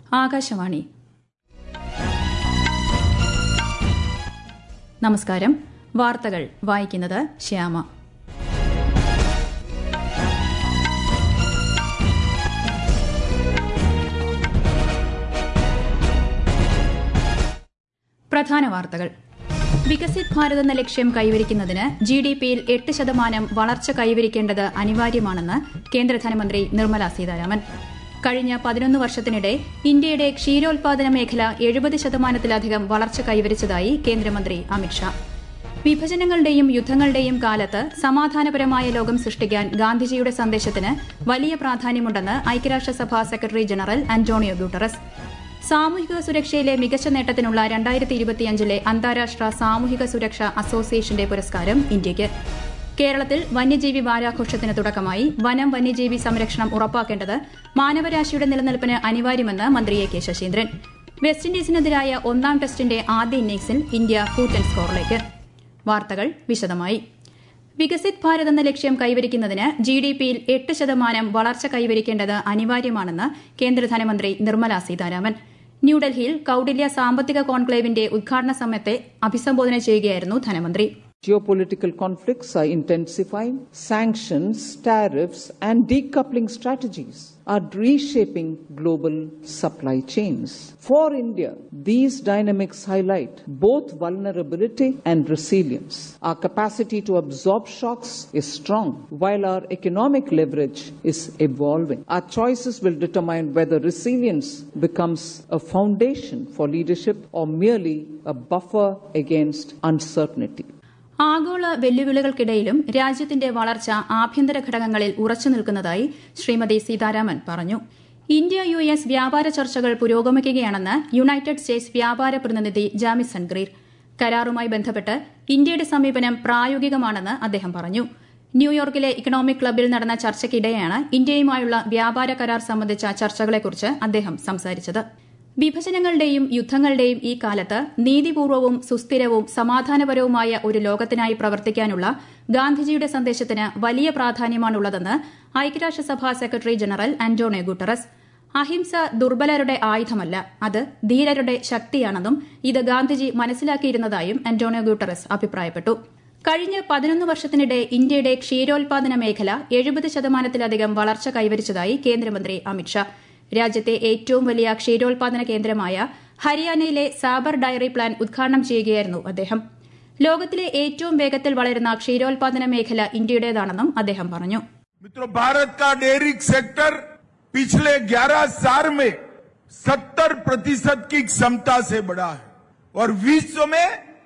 ആകാശവാണി നമസ്കാരം വാർത്തകൾ വായിക്കുന്നത് ശ്യാമ പ്രധാന വാർത്തകൾ വികസിത് ഭാരത് എന്ന ലക്ഷ്യം കൈവരിക്കുന്നതിന് ജി ഡി പിയിൽ എട്ട് ശതമാനം വളർച്ച കൈവരിക്കേണ്ടത് അനിവാര്യമാണെന്ന് കേന്ദ്ര ധനമന്ത്രി നിർമ്മല സീതാരാമൻ കഴിഞ്ഞ പതിനൊന്ന് വർഷത്തിനിടെ ഇന്ത്യയുടെ ക്ഷീരോത്പാദന മേഖല എഴുപത് ശതമാനത്തിലധികം വളർച്ച കൈവരിച്ചതായി കേന്ദ്രമന്ത്രി അമിത്ഷാ വിഭജനങ്ങളുടെയും യുദ്ധങ്ങളുടെയും കാലത്ത് സമാധാനപരമായ ലോകം സൃഷ്ടിക്കാൻ ഗാന്ധിജിയുടെ സന്ദേശത്തിന് വലിയ പ്രാധാന്യമുണ്ടെന്ന് ഐക്യരാഷ്ട്രസഭ സെക്രട്ടറി ജനറൽ അന്റോണിയോ ഗുട്ടറസ് സാമൂഹിക സുരക്ഷയിലെ മികച്ച നേട്ടത്തിനുള്ള രണ്ടായിരത്തി ഇരുപത്തിയഞ്ചിലെ അന്താരാഷ്ട്ര സാമൂഹിക സുരക്ഷ അസോസിയേഷന്റെ പുരസ്കാരം ഇന്ത്യയ്ക്ക് കേരളത്തിൽ വന്യജീവി വാരാഘോഷത്തിന് തുടക്കമായി വനം വന്യജീവി സംരക്ഷണം ഉറപ്പാക്കേണ്ടത് മാനവരാശിയുടെ നിലനിൽപ്പിന് അനിവാര്യമെന്ന് മന്ത്രി എ കെ ശശീന്ദ്രൻ വെസ്റ്റ് ഇൻഡീസിനെതിരായ ഒന്നാം ടെസ്റ്റിന്റെ ആദ്യ ഇന്നിംഗ്സിൽ ഇന്ത്യ കൂറ്റൻ സ്കോറിലേക്ക് വാർത്തകൾ വിശദമായി വികസിത് ഭാരത് എന്ന ലക്ഷ്യം കൈവരിക്കുന്നതിന് ജി ഡി പിയിൽ എട്ട് ശതമാനം വളർച്ച കൈവരിക്കേണ്ടത് അനിവാര്യമാണെന്ന് കേന്ദ്ര ധനമന്ത്രി നിർമ്മല സീതാരാമൻ ന്യൂഡൽഹിയിൽ കൌടില്യ സാമ്പത്തിക കോൺക്ലേവിന്റെ ഉദ്ഘാടന സമയത്തെ അഭിസംബോധന ചെയ്യുകയായിരുന്നു ധനമന്ത്രി Geopolitical conflicts are intensifying. Sanctions, tariffs, and decoupling strategies are reshaping global supply chains. For India, these dynamics highlight both vulnerability and resilience. Our capacity to absorb shocks is strong, while our economic leverage is evolving. Our choices will determine whether resilience becomes a foundation for leadership or merely a buffer against uncertainty. ആഗോള വെല്ലുവിളികൾക്കിടയിലും രാജ്യത്തിന്റെ വളർച്ച ആഭ്യന്തര ഘടകങ്ങളിൽ ഉറച്ചു നിൽക്കുന്നതായി ശ്രീമതി സീതാരാമൻ പറഞ്ഞു India U S വ്യാപാര ചർച്ചകൾ പുരോഗമിക്കുകയാണെന്ന് യുണൈറ്റഡ് സ്റ്റേറ്റ്സ് വ്യാപാര പ്രതിനിധി ജാമിസൺ ഗ്രീർ കരാറുമായി ബന്ധപ്പെട്ട് ഇന്ത്യയുടെ സമീപനം പ്രായോഗികമാണെന്ന് അദ്ദേഹം പറഞ്ഞു ന്യൂയോർക്കിലെ ഇക്കണോമിക് ക്ലബിൽ നടന്ന ചർച്ചയ്ക്കിടെയാണ് ഇന്ത്യയുമായുള്ള വ്യാപാര കരാർ സംബന്ധിച്ച ചർച്ചകളെക്കുറിച്ച് അദ്ദേഹം സംസാരിച്ചത് വിഭജനങ്ങളുടെയും യുദ്ധങ്ങളുടെയും ഈ കാലത്ത് നീതിപൂർവവും സുസ്ഥിരവും സമാധാനപരവുമായ ഒരു ലോകത്തിനായി പ്രവർത്തിക്കാനുള്ള ഗാന്ധിജിയുടെ സന്ദേശത്തിന് വലിയ പ്രാധാന്യമാണുള്ളതെന്ന് ഐക്യരാഷ്ട്രസഭ സെക്രട്ടറി ജനറൽ അന്റോണിയോ ഗുട്ടറസ് അഹിംസ ദുർബലരുടെ ആയുധമല്ല അത് ധീരരുടെ ശക്തിയാണെന്നും ഇത് ഗാന്ധിജി മനസ്സിലാക്കിയിരുന്നതായും അന്റോണിയോ ഗുട്ടറസ് അഭിപ്രായപ്പെട്ടു കഴിഞ്ഞ പതിനൊന്ന് വർഷത്തിനിടെ ഇന്ത്യയുടെ ക്ഷീരോത്പാദന മേഖല എഴുപത് ശതമാനത്തിലധികം വളർച്ച കൈവരിച്ചതായി കേന്ദ്രമന്ത്രി അമിത്ഷാ രാജ്യത്തെ ഏറ്റവും വലിയ ക്ഷീരോത്പാദന കേന്ദ്രമായ ഹരിയാനയിലെ സാബർ ഡയറി പ്ലാൻ ഉദ്ഘാടനം ചെയ്യുകയായിരുന്നു അദ്ദേഹം ലോകത്തിലെ ഏറ്റവും വേഗത്തിൽ വളരുന്ന ക്ഷീരോത്പാദന മേഖല ഇന്ത്യയുടേതാണെന്നും അദ്ദേഹം പറഞ്ഞു मित्रों भारत का डेयरी सेक्टर पिछले 11 साल में 70 प्रतिशत की क्षमता से बढ़ा है और विश्व में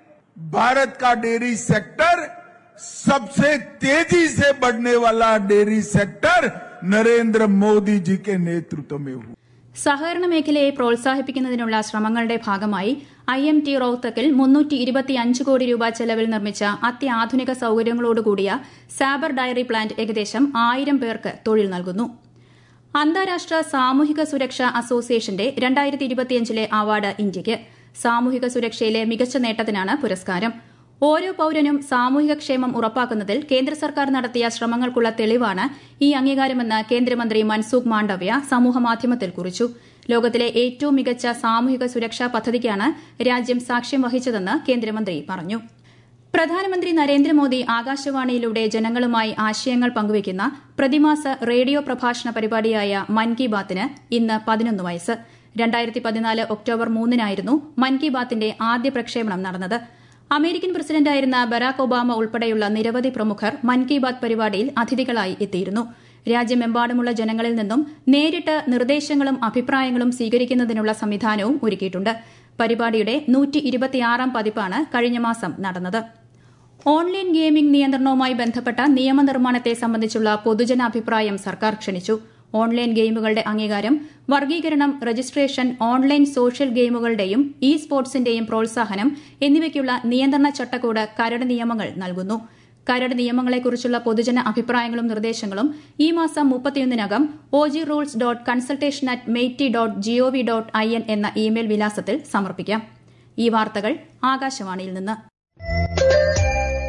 भारत का डेयरी सेक्टर सबसे तेजी से बढ़ने वाला डेयरी सेक्टर नरेंद्र मोदी जी के नेतृत्व में हुआ സഹകരണ മേഖലയെ പ്രോത്സാഹിപ്പിക്കുന്നതിനുള്ള ശ്രമങ്ങളുടെ ഭാഗമായി ഐ എം ടി റോഹ്തക്കിൽ മുന്നൂറ്റി ഇരുപത്തിയഞ്ച് കോടി രൂപ ചെലവിൽ നിർമ്മിച്ച അത്യാധുനിക സൌകര്യങ്ങളോടുകൂടിയ സാബർ ഡയറി പ്ലാന്റ് ഏകദേശം ആയിരം പേർക്ക് തൊഴിൽ നൽകുന്നു അന്താരാഷ്ട്ര സാമൂഹിക സുരക്ഷാ അസോസിയേഷന്റെ രണ്ടായിരത്തി ഇരുപത്തിയഞ്ചിലെ അവാർഡ് ഇന്ത്യയ്ക്ക് സാമൂഹിക സുരക്ഷയിലെ മികച്ച നേട്ടത്തിനാണ് പുരസ്കാരം ഓരോ പൌരനും സാമൂഹിക ക്ഷേമം ഉറപ്പാക്കുന്നതിൽ കേന്ദ്ര സർക്കാർ നടത്തിയ ശ്രമങ്ങൾക്കുള്ള തെളിവാണ് ഈ അംഗീകാരമെന്ന് കേന്ദ്രമന്ത്രി മൻസൂഖ് മാണ്ഡവ്യ സമൂഹമാധ്യമത്തിൽ കുറിച്ചു ലോകത്തിലെ ഏറ്റവും മികച്ച സാമൂഹിക സുരക്ഷാ പദ്ധതിക്കാണ് രാജ്യം സാക്ഷ്യം വഹിച്ചതെന്ന് കേന്ദ്രമന്ത്രി പറഞ്ഞു പ്രധാനമന്ത്രി നരേന്ദ്രമോദി ആകാശവാണിയിലൂടെ ജനങ്ങളുമായി ആശയങ്ങൾ പങ്കുവയ്ക്കുന്ന പ്രതിമാസ റേഡിയോ പ്രഭാഷണ പരിപാടിയായ മൻ കി ബാത്തിന് ഇന്ന് പതിനൊന്ന് വയസ്സ് രണ്ടായിരത്തി പതിനാല് ഒക്ടോബർ മൂന്നിനായിരുന്നു മൻ കി ബാത്തിന്റെ ആദ്യ പ്രക്ഷേപണം നടന്നത് അമേരിക്കൻ പ്രസിഡന്റായിരുന്ന ബരാക് ഒബാമ ഉൾപ്പെടെയുള്ള നിരവധി പ്രമുഖർ മൻ കി ബാത് പരിപാടിയിൽ അതിഥികളായി എത്തിയിരുന്നു രാജ്യമെമ്പാടുമുള്ള ജനങ്ങളിൽ നിന്നും നേരിട്ട് നിർദ്ദേശങ്ങളും അഭിപ്രായങ്ങളും സ്വീകരിക്കുന്നതിനുള്ള സംവിധാനവും ഒരുക്കിയിട്ടുണ്ട് പരിപാടിയുടെ നൂറ്റി ഇരുപത്തിയാറാം പതിപ്പാണ് കഴിഞ്ഞ മാസം നടന്നത് ഓൺലൈൻ ഗെയിമിംഗ് നിയന്ത്രണവുമായി ബന്ധപ്പെട്ട നിയമനിർമ്മാണത്തെ സംബന്ധിച്ചുള്ള പൊതുജനാഭിപ്രായം സർക്കാർ ക്ഷണിച്ചു ഓൺലൈൻ ഗെയിമുകളുടെ അംഗീകാരം വർഗീകരണം രജിസ്ട്രേഷൻ ഓൺലൈൻ സോഷ്യൽ ഗെയിമുകളുടെയും ഇ സ്പോർട്സിന്റെയും പ്രോത്സാഹനം എന്നിവയ്ക്കുള്ള നിയന്ത്രണ ചട്ടക്കൂട് കരട് നിയമങ്ങൾ നൽകുന്നു കരട് നിയമങ്ങളെക്കുറിച്ചുള്ള പൊതുജന അഭിപ്രായങ്ങളും നിർദ്ദേശങ്ങളും ഈ മാസം മുപ്പത്തിയൊന്നിനകം O G rules dot consultation at MeitY dot G O V dot I N എന്ന ഇമെയിൽ വിലാസത്തിൽ സമർപ്പിക്കാം ഈ വാർത്തകൾ ആകാശവാണിയിൽ നിന്ന്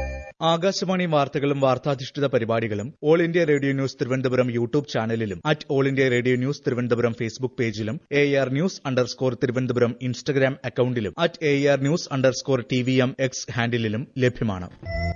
ആകാശവാണി വാർത്തകളും വാർത്താധിഷ്ഠിത പരിപാടികളും All India Radio News Thiruvananthapuram YouTube ചാനലിലും at All India Radio News Thiruvananthapuram Facebook പേജിലും A R news underscore Thiruvananthapuram Instagram അക്കൌണ്ടിലും at A R news underscore T V M X ഹാൻഡിലും ലഭ്യമാണ്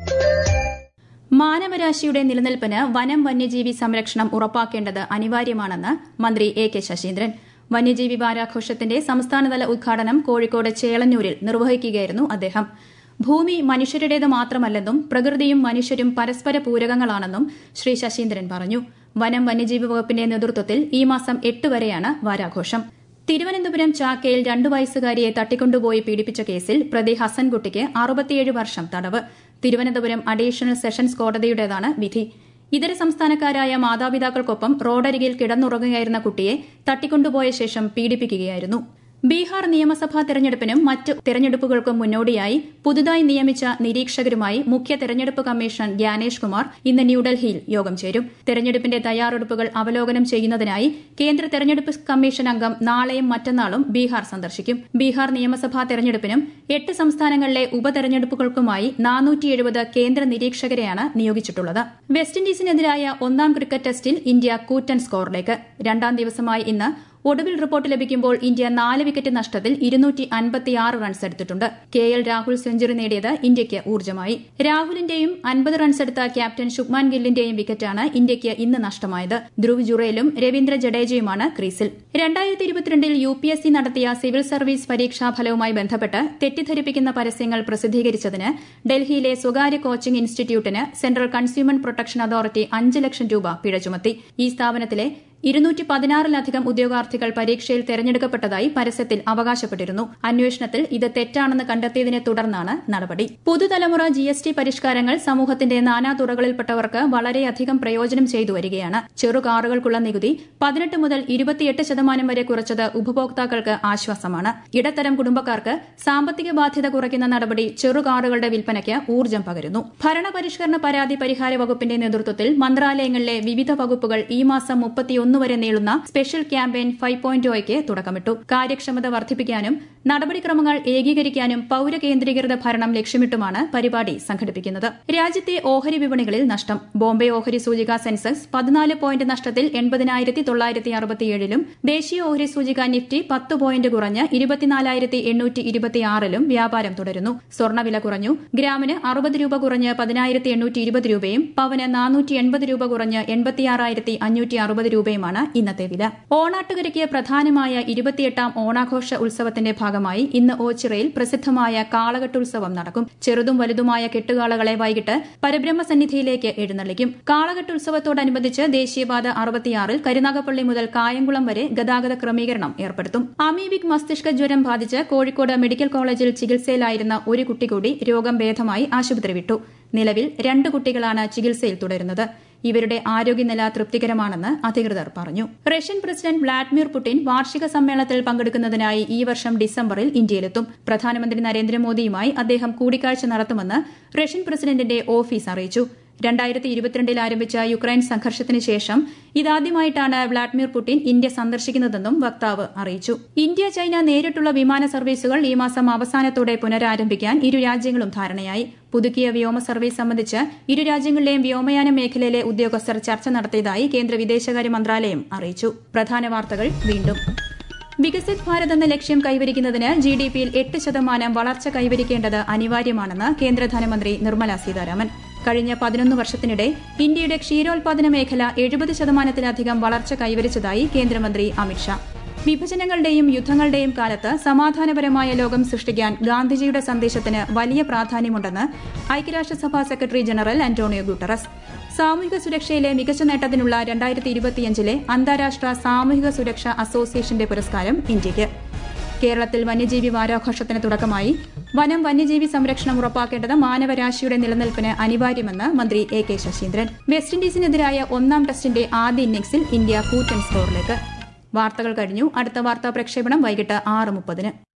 മാനവരാശിയുടെ നിലനിൽപ്പിന് വനം വന്യജീവി സംരക്ഷണം ഉറപ്പാക്കേണ്ടത് അനിവാര്യമാണെന്ന് മന്ത്രി എ കെ ശശീന്ദ്രൻ വന്യജീവി വാരാഘോഷത്തിന്റെ സംസ്ഥാനതല ഉദ്ഘാടനം കോഴിക്കോട് ചേളന്നൂരിൽ നിർവഹിക്കുകയായിരുന്നു അദ്ദേഹം ഭൂമി മനുഷ്യരുടേത് മാത്രമല്ലെന്നും പ്രകൃതിയും മനുഷ്യരും പരസ്പര പൂരകങ്ങളാണെന്നും ശ്രീ ശശീന്ദ്രൻ പറഞ്ഞു വനം വന്യജീവി വകുപ്പിന്റെ നേതൃത്വത്തിൽ ഈ മാസം എട്ട് വരെയാണ് വാരാഘോഷം തിരുവനന്തപുരം ചാക്കയിൽ രണ്ടു വയസ്സുകാരിയെ തട്ടിക്കൊണ്ടുപോയി പീഡിപ്പിച്ച കേസിൽ പ്രതി ഹസൻകുട്ടിക്ക് അറുപത്തിയേഴ് വർഷം തടവ് തിരുവനന്തപുരം അഡീഷണൽ സെഷൻസ് കോടതിയുടേതാണ് വിധി ഇതര സംസ്ഥാനക്കാരായ മാതാപിതാക്കൾക്കൊപ്പം റോഡരികിൽ കിടന്നുറങ്ങുകയായിരുന്ന കുട്ടിയെ തട്ടിക്കൊണ്ടുപോയ ശേഷം പീഡിപ്പിക്കുകയായിരുന്നു ബീഹാർ നിയമസഭാ തെരഞ്ഞെടുപ്പിനും മറ്റ് തെരഞ്ഞെടുപ്പുകൾക്കും മുന്നോടിയായി പുതുതായി നിയമിച്ച നിരീക്ഷകരുമായി മുഖ്യ തെരഞ്ഞെടുപ്പ് കമ്മീഷണർ ഗ്യാനേഷ് കുമാർ ഇന്ന് ന്യൂഡൽഹിയിൽ യോഗം ചേരും തെരഞ്ഞെടുപ്പിന്റെ തയ്യാറെടുപ്പുകൾ അവലോകനം ചെയ്യുന്നതിനായി കേന്ദ്ര തെരഞ്ഞെടുപ്പ് കമ്മീഷൻ അംഗം നാളെയും മറ്റന്നാളും ബീഹാർ സന്ദർശിക്കും ബീഹാർ നിയമസഭാ തെരഞ്ഞെടുപ്പിനും എട്ട് സംസ്ഥാനങ്ങളിലെ ഉപതെരഞ്ഞെടുപ്പുകൾക്കുമായി നാനൂറ്റി കേന്ദ്ര നിരീക്ഷകരെയാണ് നിയോഗിച്ചിട്ടുള്ളത് വെസ്റ്റ് ഇൻഡീസിനെതിരായ ഒന്നാം ക്രിക്കറ്റ് ടെസ്റ്റിൽ ഇന്ത്യ കൂറ്റൻ സ്കോറിലേക്ക് രണ്ടാം ദിവസമായി ഇന്ന് ഒടുവിൽ റിപ്പോർട്ട് ലഭിക്കുമ്പോൾ ഇന്ത്യ നാല് വിക്കറ്റ് നഷ്ടത്തിൽ ഇരുന്നൂറ്റി അൻപത്തിയാറ് റൺസ് എടുത്തിട്ടുണ്ട് കെ എൽ രാഹുൽ സെഞ്ചുറി നേടിയത് ഇന്ത്യയ്ക്ക് ഊർജ്ജമായി രാഹുലിന്റെയും അൻപത് റൺസ് എടുത്ത ക്യാപ്റ്റൻ ശുഭ്മാൻ ഗില്ലിന്റെയും വിക്കറ്റാണ് ഇന്ത്യയ്ക്ക് ഇന്ന് നഷ്ടമായത് ധ്രുവ് ജുറേലും രവീന്ദ്ര ജഡേജയുമാണ് ക്രീസിൽ രണ്ടായിരത്തി ഇരുപത്തിരണ്ടിൽ യു പി എസ് സി നടത്തിയ സിവിൽ സർവീസ് പരീക്ഷാ ഫലവുമായി ബന്ധപ്പെട്ട് തെറ്റിദ്ധരിപ്പിക്കുന്ന പരസ്യങ്ങൾ പ്രസിദ്ധീകരിച്ചതിന് ഡൽഹിയിലെ സ്വകാര്യ കോച്ചിംഗ് ഇൻസ്റ്റിറ്റ്യൂട്ടിന് സെൻട്രൽ കൺസ്യൂമർ പ്രൊട്ടക്ഷൻ അതോറിറ്റി അഞ്ച് ലക്ഷം രൂപ പിഴ ചുമത്തി ഈ സ്ഥാപനത്തിലെ ഇരുന്നൂറ്റി പതിനാറിലധികം ഉദ്യോഗാർത്ഥികൾ പരീക്ഷയിൽ തെരഞ്ഞെടുക്കപ്പെട്ടതായി പരസ്യത്തിൽ അവകാശപ്പെട്ടിരുന്നു അന്വേഷണത്തിൽ ഇത് തെറ്റാണെന്ന് കണ്ടെത്തിയതിനെ തുടർന്നാണ് നടപടി പുതുതലമുറ ജി എസ് ടി പരിഷ്കാരങ്ങൾ സമൂഹത്തിന്റെ നാനാ തുറകളിൽപ്പെട്ടവർക്ക് വളരെയധികം പ്രയോജനം ചെയ്തു വരികയാണ് ചെറു കാറുകൾക്കുള്ള നികുതി പതിനെട്ട് മുതൽ ഇരുപത്തിയെട്ട് ശതമാനം വരെ കുറച്ചത് ഉപഭോക്താക്കൾക്ക് ആശ്വാസമാണ് ഇടത്തരം കുടുംബക്കാർക്ക് സാമ്പത്തിക ബാധ്യത കുറയ്ക്കുന്ന നടപടി ചെറു കാറുകളുടെ വിൽപ്പനയ്ക്ക് ഊർജ്ജം പകരുന്നു ഭരണപരിഷ്കരണ പരാതി പരിഹാര വകുപ്പിന്റെ നേതൃത്വത്തിൽ മന്ത്രാലയങ്ങളിലെ വിവിധ വകുപ്പുകൾ ഈ മാസം മുപ്പത്തിയൊന്ന് ഒന്ന് വരെ നീളുന്ന സ്പെഷ്യൽ ക്യാമ്പയിൻ ഫൈവ് പോയിന്റ് ഒയ്ക്ക് തുടക്കമിട്ടു കാര്യക്ഷമത വർദ്ധിപ്പിക്കാനും നടപടിക്രമങ്ങൾ ഏകീകരിക്കാനും പൌരകേന്ദ്രീകൃത ഭരണം ലക്ഷ്യമിട്ടുമാണ് പരിപാടി സംഘടിപ്പിക്കുന്നത് രാജ്യത്തെ ഓഹരി വിപണികളിൽ നഷ്ടം ബോംബെ ഓഹരി സൂചിക സെൻസെക്സ് പതിനാല് പോയിന്റ് നഷ്ടത്തിൽ എൺപതിനായിരത്തി തൊള്ളായിരത്തി അറുപത്തിയേഴിലും ദേശീയ ഓഹരി സൂചിക നിഫ്റ്റി പത്ത് പോയിന്റ് കുറഞ്ഞ് ഇരുപത്തിനാലായിരത്തി എണ്ണൂറ്റി ഇരുപത്തിയാറിലും വ്യാപാരം തുടരുന്നു സ്വർണ്ണവില കുറഞ്ഞു ഗ്രാമിന് അറുപത് രൂപ കുറഞ്ഞ് പതിനായിരത്തി എണ്ണൂറ്റി ഇരുപത് രൂപയും പവന് നാനൂറ്റി എൺപത് രൂപ കുറഞ്ഞ് എൺപത്തിയാറായിരത്തി അഞ്ഞൂറ്റി അറുപത് രൂപയും രൂപയുമാണ് ഇന്നത്തെ വില ഓണാട്ടുകരയ്ക്ക് പ്രധാനമായ ഇരുപത്തിയെട്ടാം ഓണാഘോഷ ഉത്സവത്തിന്റെ ഭാഗമായി ഇന്ന് ഓച്ചിറയിൽ പ്രസിദ്ധമായ കാളകെട്ടുത്സവം നടക്കും ചെറുതും വലുതുമായ കെട്ടുകാളകളെ വൈകിട്ട് പരബ്രഹ്മ സന്നിധിയിലേക്ക് എഴുന്നള്ളിക്കും കാളകെട്ടുത്സവത്തോടനുബന്ധിച്ച് ദേശീയപാത അറുപത്തിയാറിൽ കരുനാഗപ്പള്ളി മുതൽ കായംകുളം വരെ ഗതാഗത ക്രമീകരണം ഏർപ്പെടുത്തും അമീബിക് മസ്തിഷ്ക ജ്വരം ബാധിച്ച് കോഴിക്കോട് മെഡിക്കൽ കോളേജിൽ ചികിത്സയിലായിരുന്ന ഒരു കുട്ടി കൂടി രോഗം ഭേദമായി ആശുപത്രി വിട്ടു നിലവിൽ രണ്ട് കുട്ടികളാണ് ചികിത്സയിൽ തുടരുന്നത് ഇവരുടെ ആരോഗ്യനില തൃപ്തികരമാണെന്ന് അധികൃതർ പറഞ്ഞു റഷ്യൻ പ്രസിഡന്റ് വ്ളാഡിമിർ പുടിൻ വാർഷിക സമ്മേളനത്തിൽ പങ്കെടുക്കുന്നതിനായി ഈ വർഷം ഡിസംബറിൽ ഇന്ത്യയിലെത്തും പ്രധാനമന്ത്രി നരേന്ദ്രമോദിയുമായി അദ്ദേഹം കൂടിക്കാഴ്ച നടത്തുമെന്ന് റഷ്യൻ പ്രസിഡന്റിന്റെ ഓഫീസ് അറിയിച്ചു രണ്ടായിരത്തി ഇരുപത്തിരണ്ടിൽ ആരംഭിച്ച യുക്രൈൻ സംഘർഷത്തിന് ശേഷം ഇതാദ്യമായിട്ടാണ് വ്ളാഡിമിർ പുടിൻ ഇന്ത്യ സന്ദർശിക്കുന്നതെന്നും വക്താവ് അറിയിച്ചു ഇന്ത്യ ചൈന നേരിട്ടുള്ള വിമാന സർവീസുകൾ ഈ മാസം അവസാനത്തോടെ പുനരാരംഭിക്കാൻ ഇരു രാജ്യങ്ങളും ധാരണയായി പുതുക്കിയ വ്യോമ സർവീസ് സംബന്ധിച്ച് ഇരു രാജ്യങ്ങളിലെയും വ്യോമയാന മേഖലയിലെ ഉദ്യോഗസ്ഥർ ചർച്ച നടത്തിയതായി കേന്ദ്ര വിദേശകാര്യ മന്ത്രാലയം അറിയിച്ചു പ്രധാന വാർത്തകൾ വീണ്ടും വികസിത് ഭാരത് എന്ന ലക്ഷ്യം കൈവരിക്കുന്നതിന് ജി ഡി പിയിൽ എട്ട് ശതമാനം വളർച്ച കൈവരിക്കേണ്ടത് അനിവാര്യമാണെന്ന് കേന്ദ്ര ധനമന്ത്രി നിർമ്മല സീതാരാമൻ കഴിഞ്ഞ പതിനൊന്ന് വർഷത്തിനിടെ ഇന്ത്യയുടെ ക്ഷീരോത്പാദന മേഖല എഴുപത് ശതമാനത്തിലധികം വളർച്ച കൈവരിച്ചതായി കേന്ദ്രമന്ത്രി അമിത്ഷാ വിഭജനങ്ങളുടെയും യുദ്ധങ്ങളുടെയും കാലത്ത് സമാധാനപരമായ ലോകം സൃഷ്ടിക്കാൻ ഗാന്ധിജിയുടെ സന്ദേശത്തിന് വലിയ പ്രാധാന്യമുണ്ടെന്ന് ഐക്യരാഷ്ട്രസഭാ സെക്രട്ടറി ജനറൽ അന്റോണിയോ ഗുട്ടറസ് സാമൂഹിക സുരക്ഷയിലെ മികച്ച നേട്ടത്തിനുള്ള രണ്ടായിരത്തി ഇരുപത്തിയഞ്ചിലെ അന്താരാഷ്ട്ര സാമൂഹിക സുരക്ഷാ അസോസിയേഷന്റെ പുരസ്കാരം ഇന്ത്യയ്ക്ക് കേരളത്തിൽ വന്യജീവി വാരാഘോഷത്തിന് തുടക്കമായി വനം വന്യജീവി സംരക്ഷണം ഉറപ്പാക്കേണ്ടത് മാനവരാശിയുടെ നിലനിൽപ്പിന് അനിവാര്യമെന്ന് മന്ത്രി എ കെ ശശീന്ദ്രൻ വെസ്റ്റ് ഇൻഡീസിനെതിരായ ഒന്നാം ടെസ്റ്റിന്റെ ആദ്യ ഇന്നിംഗ്സിൽ ഇന്ത്യ കൂറ്റൻ സ്കോറിലേക്ക് വാർത്തകൾ കഴിഞ്ഞു അടുത്ത വാർത്താ പ്രക്ഷേപണം വൈകിട്ട് ആറ് മുപ്പതിന്